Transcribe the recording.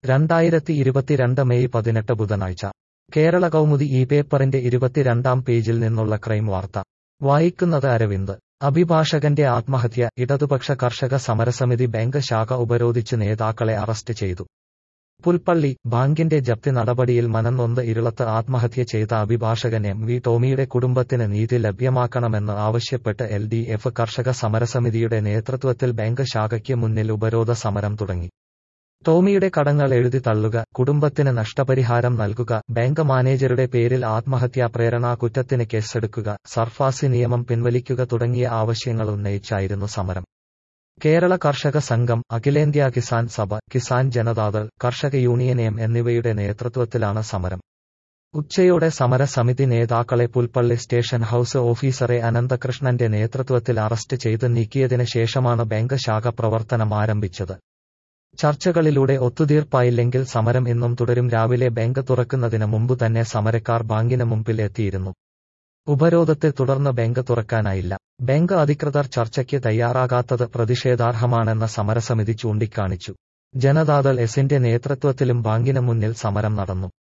രണ്ടായിരത്തി ഇരുപത്തിരണ്ട് മെയ് പതിനെട്ട് ബുധനാഴ്ച കേരള കൗമുദി ഈ പേപ്പറിന്റെ ഇരുപത്തിരണ്ടാം പേജിൽ നിന്നുള്ള ക്രൈം വാർത്ത വായിക്കുന്നത് അരവിന്ദ് അഭിഭാഷകന്റെ ആത്മഹത്യ ഇടതുപക്ഷ കർഷക സമരസമിതി ബാങ്ക് ശാഖ ഉപരോധിച്ച് നേതാക്കളെ അറസ്റ്റ് ചെയ്തു പുൽപ്പള്ളി ബാങ്കിന്റെ ജപ്തി നടപടിയിൽ മനംനൊന്ത് ഇരുളത്ത് ആത്മഹത്യ ചെയ്ത അഭിഭാഷകൻ എം വി ടോമിയുടെ കുടുംബത്തിന് നീതി ലഭ്യമാക്കണമെന്ന് ആവശ്യപ്പെട്ട് എൽ ഡി എഫ് കർഷക സമരസമിതിയുടെ നേതൃത്വത്തിൽ ബാങ്ക് ശാഖയ്ക്ക് മുന്നിൽ ഉപരോധ സമരം തുടങ്ങി ടോമിയുടെ കടങ്ങൾ എഴുതി തള്ളുക കുടുംബത്തിന് നഷ്ടപരിഹാരം നൽകുക ബാങ്ക് മാനേജരുടെ പേരിൽ ആത്മഹത്യാ പ്രേരണാ കുറ്റത്തിന് കേസെടുക്കുക സർഫാസി നിയമം പിൻവലിക്കുക തുടങ്ങിയ ആവശ്യങ്ങൾ ഉന്നയിച്ചായിരുന്നു സമരം കേരള കർഷക സംഘം അഖിലേന്ത്യാ കിസാൻ സഭ കിസാൻ ജനതാദൾ കർഷക യൂണിയൻ എം എന്നിവയുടെ നേതൃത്വത്തിലാണ് സമരം ഉച്ചയോടെ സമരസമിതി നേതാക്കളെ പുൽപ്പള്ളി സ്റ്റേഷൻ ഹൌസ് ഓഫീസറെ അനന്തകൃഷ്ണന്റെ നേതൃത്വത്തിൽ അറസ്റ്റ് ചെയ്ത് നീക്കിയതിന് ശേഷമാണ് ബാങ്ക് ശാഖ പ്രവർത്തനം ആരംഭിച്ചത് ചർച്ചകളിലൂടെ ഒത്തുതീർപ്പായില്ലെങ്കിൽ സമരം ഇന്നും തുടരും രാവിലെ ബാങ്ക് തുറക്കുന്നതിന് മുമ്പ് തന്നെ സമരക്കാർ ബാങ്കിന് മുമ്പിൽ എത്തിയിരുന്നു ഉപരോധത്തെ തുടർന്ന് ബാങ്ക് തുറക്കാനായില്ല ബാങ്ക് അധികൃതർ ചർച്ചയ്ക്ക് തയ്യാറാകാത്തത് പ്രതിഷേധാർഹമാണെന്ന സമരസമിതി ചൂണ്ടിക്കാണിച്ചു ജനതാദൾ എസിന്റെ നേതൃത്വത്തിലും ബാങ്കിന് മുന്നിൽ സമരം നടന്നു